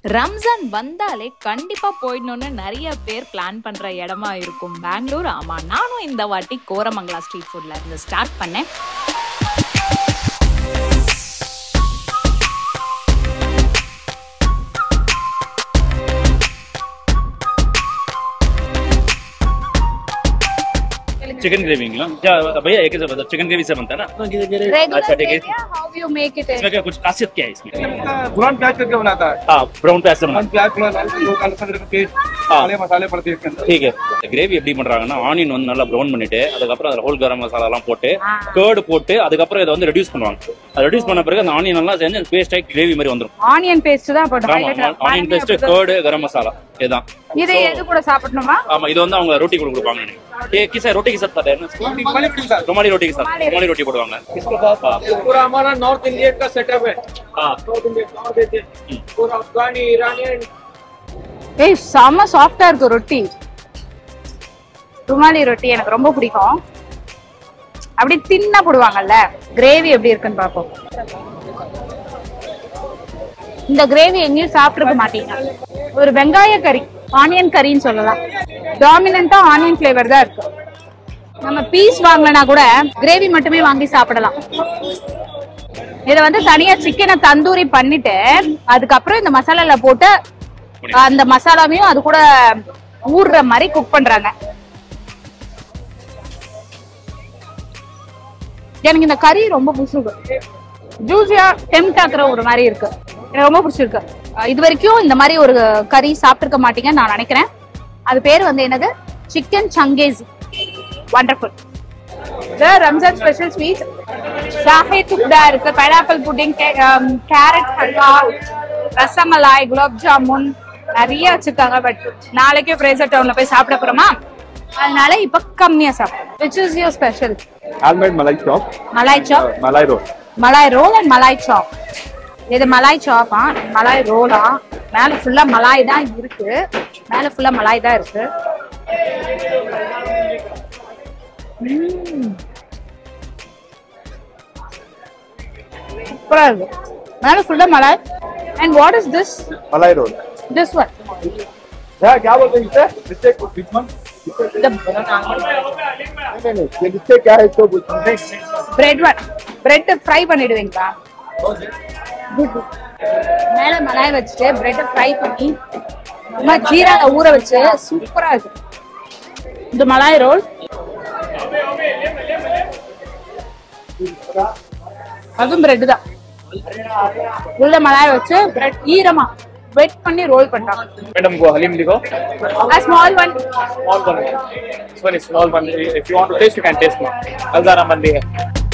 ரம்ஜான் வந்தாலே கண்டிப்பா போயிடணும்னு நிறைய பேர் பிளான் பண்ற இடமா இருக்கும் பெங்களூர் ஆமா நானும் இந்த வாட்டி கோரமங்கலா ஸ்ட்ரீட் ஃபுட்ல இருந்து ஸ்டார்ட் பண்ணேன் चिकन ग्रेवी क्या भैया एक ही बता चिकन ग्रेवी से बनता है ना अच्छा ठीक है how you make it इसमें क्या कुछ खासियत क्या है इसमें पुरान प्याज करके बनाता है हाँ ब्राउन प्याज से बना पुरान प्याज थोड़ा लाल लोग अलग अलग पेस्ट काले मसाले पड़ते हैं इसके अंदर ठीक है கிரேவி எப்படி பண்றாங்கன்னா ஆனியன் வந்து நல்லா ப்ரௌன் பண்ணிட்டு அதுக்கப்புறம் அதில் ஹோல் கரம் மசாலா எல்லாம் போட்டு கேர்டு போட்டு அதுக்கப்புறம் இதை வந்து ரெடியூஸ் பண்ணுவாங்க அதை ரெடியூஸ் பண்ண பிறகு அந்த ஆனியன் எல்லாம் சேர்ந்து பேஸ்ட் ஆகி கிரேவி மாதிரி வந்துடும் ஆனியன் பேஸ்ட் தான் போட்டோம் ஆமா onion paste curd garam masala இதுதான் இது எது கூட சாப்பிடணுமா ஆமா இது வந்து அவங்க ரொட்டி கூட கொடுப்பாங்க நினைக்கிறேன் ஏ கிசா ரொட்டி கிசா தரேன் रुमाली रोटी के साथ ரொமாலி ரொட்டி கிசா ரொமாலி ரொட்டி போடுவாங்க पूरा हमारा नॉर्थ इंडियन का सेटअप है हाँ नॉर्थ इंडियन नॉर्थ इंडियन पूरा अफगानी ईरानी ஏய் செம்ம சாஃப்டா இருக்கு ரொட்டி ருமாலி ரொட்டி எனக்கு ரொம்ப பிடிக்கும் அப்படி தின்னா போடுவாங்கல்ல கிரேவி எப்படி இருக்குன்னு பார்ப்போம் இந்த கிரேவி எங்கேயும் சாப்பிட்டுருக்க மாட்டீங்க ஒரு வெங்காய கறி ஆனியன் கறின்னு சொல்லலாம் டாமினண்டா ஆனியன் ஃபிளேவர் தான் இருக்கு நம்ம பீஸ் வாங்கலனா கூட கிரேவி மட்டுமே வாங்கி சாப்பிடலாம் இத வந்து தனியா சிக்கனை தந்தூரி பண்ணிட்டு அதுக்கப்புறம் இந்த மசாலால போட்டு அந்த மசாலாவையும் அது கூட ஊறுற மாதிரி குக் பண்றாங்க எனக்கு இந்த கறி ரொம்ப பிடிச்சிருக்கு ஜூசியா டெம்ட் ஆக்குற ஒரு மாதிரி இருக்கு எனக்கு ரொம்ப பிடிச்சிருக்கு அஹ் இது வரைக்கும் இந்த மாதிரி ஒரு கறி சாப்பிட்டிருக்க மாட்டீங்கன்னு நான் நினைக்கிறேன் அது பேர் வந்து என்னது chicken Changez wonderful Ramzan special sweet shahi tukda இருக்கு pineapple pudding carrot halwa rasmalai gulab jamun நிறைய வச்சிருக்காங்க பட் நாளைக்கே பிரேசர் டவுன்ல போய் சாப்பிட போறோமா அதனால இப்ப கம்மியா சாப்பிடும் which is your special handmade malai chop malai chop malai roll malai roll and malai chop இது மலாய் சாப்பா மலாய் ரோலா மேல ஃபுல்லா மலாய் தான் இருக்கு மேல ஃபுல்லா மலாய் தான் இருக்கு சூப்பரா இருக்கு மேல ஃபுல்லா malai and what is this malai roll this one क्या क्या बोलते हैं इसे मिस्टेक which one नहीं नहीं ये मिस्टेक क्या है इसको पूछो பிரெட் ஒன் பிரெட் ஃப்ரை பண்ணிடுவீங்களா மேல மலாய் வச்சுட்டு பிரெட் ஃப்ரை பண்ணி சும்மா ஜீரால ஊற வச்சு சூப்பரா இருக்கு இந்த மலாய் ரோல் அதுவும் பிரெட் தான் உள்ள மலாய் வச்சு பிரெட் ஈரமா வெட் பண்ணி ரோல் பண்றாங்க मैडम को हलीम लिखो small one small one this one is small one if you want to taste you can taste now Hazara mandi है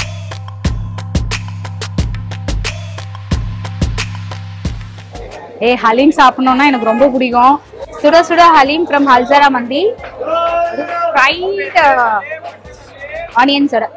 ஏ ஹலீம் சாப்பிடணும்னா எனக்கு ரொம்ப பிடிக்கும் சுட சுட Haleem from Halsara mandi fried onion சட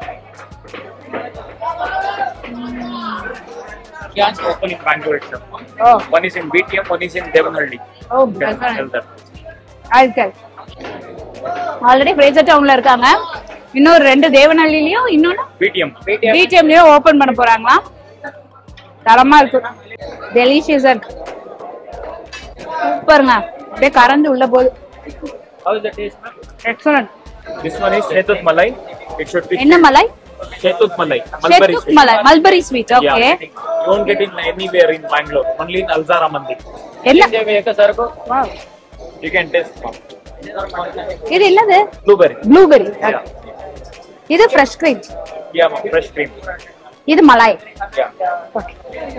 Yes, open in Bangalore itself. Oh One is in BTM, one is in Devanhalli. Oh You can tell that. ஆட்கள் already Frazer டவுன்ல இருக்காங்க இன்னொரு ரெண்டு தேவநல்லிலயும் இன்னொன்னு BTM. BTM. பிடிஎம்லயும் ஓபன் பண்ண போறாங்களாம் தரமா இருக்கு டெலிஷியஸா இருக்கு சூப்பருங்க அப்படியே கறந்து உள்ள போகுது How is the taste, ma'am? Excellent This one is Shetut Malai. It should be என்ன மலாய் Shetut Malai. Mulberry செத்துக் sweet. Malai mulberry sweet Yeah, okay you won't get it anywhere in Bangalore. Only in Alzara Mandi. என்ன Wow. You can taste. ma'am. இது என்னது Blueberry. Blueberry இது fresh cream Yeah, ma'am. Fresh cream. இது malai Yeah. Okay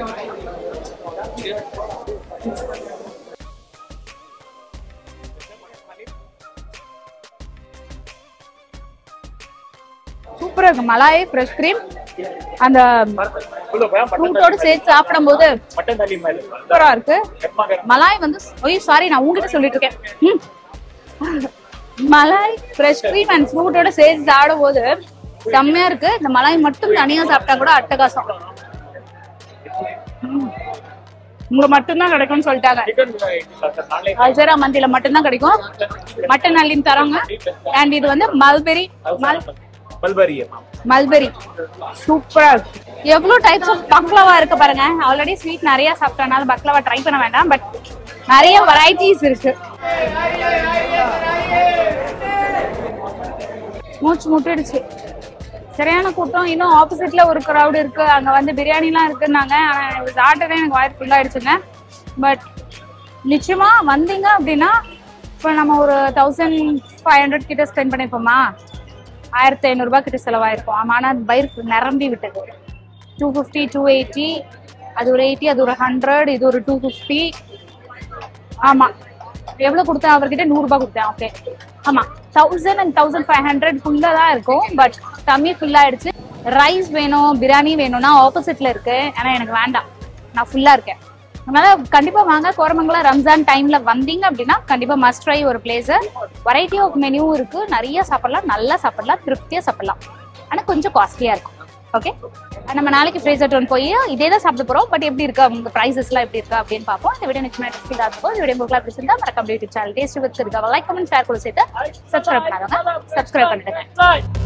சூப்பரா இருக்கு malai fresh cream அந்த Hello, ma'am. ஃப்ரூட்டோட சேர்த்து சாப்பிடும்போது Mutton halim, madam. சூப்பரா இருக்கு Garma garam. மலாய் வந்து ஐயோ சாரி நான் உங்ககிட்ட சொல்லிட்டு இருக்கேன் hmm. Malai fresh cream and ஃப்ரூட்டோட சேர்த்து சாப்பிடும் போது செம்மையா இருக்கு இந்த மலாய் மட்டும் தனியா சாப்பிட்டா கூட அட்டகாசம் ம். இங்க மட்டும்தான் கிடைக்கும்னு சொல்லிட்டாங்க Chicken, uh, it is like a nale. அல்சரா மந்தில மட்டும்தான் கிடைக்கும் மட்டன் அள்ளின்னு தராங்க அண்ட் இது வந்து மல்பெரி மல் Mulberry, ma'am. மல்பெரி சூப்பரா இருக்கு எவ்வளவு டைப்ஸ் ஆஃப் பக்லவா இருக்கு பாருங்க ஆல்ரெடி ஸ்வீட் நிறைய சாப்பிட்டனால பக்லவா ட்ரை பண்ண வேண்டாம் பட் நிறைய வெரைட்டிஸ் இருக்கு மூச்சு முட்டிடுச்சு சரியான கூட்டம் இன்னும் ஆப்போசிட்ல ஒரு crowd இருக்கு அங்க வந்து பிரியாணிலாம் இருக்குன்னாங்க ஆனா எனக்கு சாப்பிட்டதே எனக்கு வாய்ப்பு ஃபுல் ஆயிடுச்சுங்க பட் நிச்சயமா வந்தீங்க அப்படின்னா இப்போ நம்ம ஒரு தௌசண்ட் ஃபைவ் ஹண்ட்ரட் கிட்ட ஸ்பெண்ட் பண்ணிருப்போமா ஆயிரத்தி ஐநூறுரூபா கிட்ட செலவாயிருக்கும் ஆமா ஆனால் பயிர் நிரம்பி விட்டது டூ ஃபிஃப்டி டூ எயிட்டி அது ஒரு எயிட்டி அது ஒரு ஹண்ட்ரட் இது ஒரு டூ ஃபிஃப்டி ஆமா எவ்வளவு கொடுத்தேன் அவர்கிட்ட நூறு ரூபாய் கொடுத்தேன் ஓகே ஆமா thousand and thousand five hundred ஃபுல்லா தான் இருக்கும் பட் டம்மி ஃபுல் ஆயிடுச்சு ரைஸ் வேணும் பிரியாணி வேணும்னா ஆப்போசிட்ல இருக்கு ஆனா எனக்கு வேண்டாம் நான் ஃபுல்லா இருக்கேன் அதனால கண்டிப்பா வாங்க கோரமங்கலம் ரம்ஜான் டைம்ல வந்தீங்க அப்படின்னா கண்டிப்பா மஸ்ட் ட்ரை ஒரு பிளேஸ் வெரைட்டி ஆஃப் மெனு இருக்கு நிறைய சாப்பிடலாம் நல்லா சாப்பிடலாம் திருப்தியா சாப்பிடலாம் ஆனா கொஞ்சம் காஸ்ட்லியா இருக்கும் ஓகே நம்ம நாளைக்கு ஃப்ரேசர் டோன் போய் இதே தான் சாப்பிட போறோம் பட் எப்படி இருக்கு அவங்க ப்ரைசஸ்லாம் எப்படி இருக்கு அப்படின்னு பார்ப்போம் இந்த வீடியோ நிச்சயமா இன்ட்ரெஸ்டிங்காக இருக்கும் இந்த வீடியோ உங்களுக்கு பிடிச்சிருந்தா மறக்காம யூடியூப் சேனல் டேஸ்ட் வித் இருக்கா லைக் கமெண்ட் ஷேர் கூட சேர்த்து சப்ஸ்கிரைப் பண்ணாதவங்க சப்ஸ்கிரைப் பண்ணிடுங்க